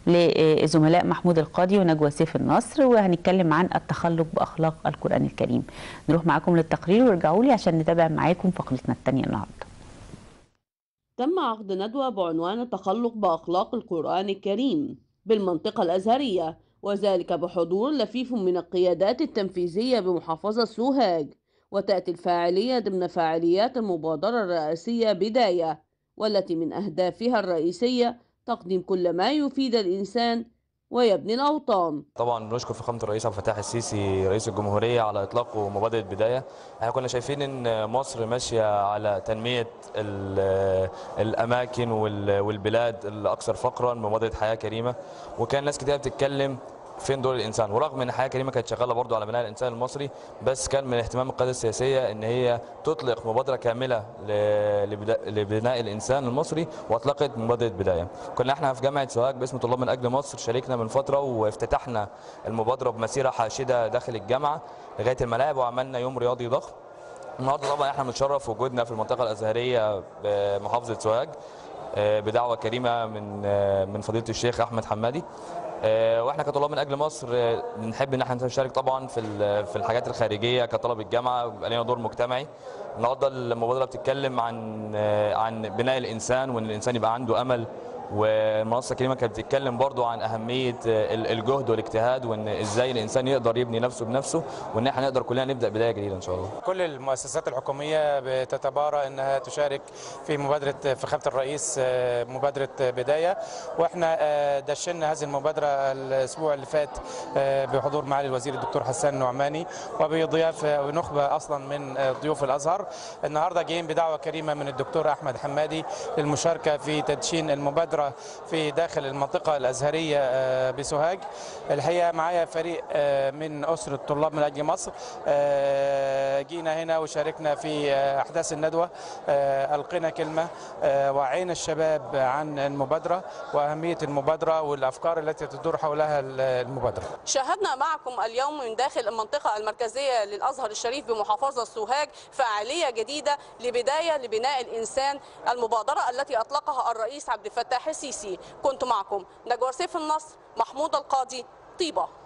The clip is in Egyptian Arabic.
لزملاء محمود القاضي ونجوى سيف النصر وهنتكلم عن التخلق باخلاق القران الكريم نروح معاكم للتقرير وارجعوا لي عشان نتابع معاكم فقرتنا الثانيه النهارده تم عقد ندوة بعنوان التخلق بأخلاق القرآن الكريم بالمنطقة الأزهرية وذلك بحضور لفيف من القيادات التنفيذية بمحافظة سوهاج وتأتي الفاعلية ضمن فاعليات المبادرة الرئاسية بداية والتي من أهدافها الرئيسية تقديم كل ما يفيد الإنسان ويبني الأوطان طبعا نشكر فخامه الرئيس عبد الفتاح السيسي رئيس الجمهوريه على اطلاق مبادره بدايه احنا كنا شايفين ان مصر ماشيه على تنميه ال- الاماكن وال- والبلاد الاكثر فقرا بمبادره حياه كريمه وكان ناس كتير بتتكلم فين دور الانسان ورغم ان حياه كريمه كانت شغاله برضو على بناء الانسان المصري بس كان من اهتمام القياده السياسيه ان هي تطلق مبادره كامله ل- لبدا- لبناء الانسان المصري واطلقت مبادره بدايه كنا احنا في جامعه سوهاج باسم طلاب من اجل مصر شاركنا من فتره وافتتحنا المبادره بمسيره حاشده داخل الجامعه لغايه الملاعب وعملنا يوم رياضي ضخم النهارده طبعا احنا بنتشرف وجودنا في المنطقه الازهريه بمحافظه سوهاج آه، بدعوه كريمه من آه، من فضيله الشيخ احمد حمادي آه، واحنا كطلاب من اجل مصر آه، بنحب ان احنا نشارك طبعا في ال- في الحاجات الخارجيه كطلب الجامعه بيبقى لنا دور مجتمعي النهارده المبادره بتتكلم عن آه، عن بناء الانسان وان الانسان يبقى عنده امل والمنصه الكريمه كانت بتتكلم برضو عن اهميه آه، ال- الجهد والاجتهاد وان ازاي الانسان يقدر يبني نفسه بنفسه وان احنا نقدر كلنا نبدا بدايه جديده ان شاء الله كل المؤسسات الحكومية بتتبارى أنها تشارك في مبادرة فخامة الرئيس آه، مبادرة بداية وإحنا آه، دشنا هذه المبادرة الأسبوع اللي فات آه، بحضور معالي الوزير الدكتور حسان النعماني وبضيافة ونخبة أصلا من آه، ضيوف الأزهر النهاردة جايين بدعوة كريمة من الدكتور أحمد حمادي للمشاركة في تدشين المبادرة في داخل المنطقة الأزهرية آه، بسوهاج الحقيقة معايا فريق آه، من أسرة طلاب من أجل مصر آه، جينا هنا وشاركنا في آه، أحداث الندوة آه، ألقينا كلمة آه، وعينا الشباب عن المبادرة وأهمية المبادرة والأفكار التي تدور حولها المبادرة شاهدنا معكم اليوم من داخل المنطقة المركزية للأزهر الشريف بمحافظة سوهاج فعالية جديدة لبداية لبناء الإنسان المبادرة التي أطلقها الرئيس عبد الفتاح السيسي كنت معكم نجوى سيف النصر محمود القاضي طيبة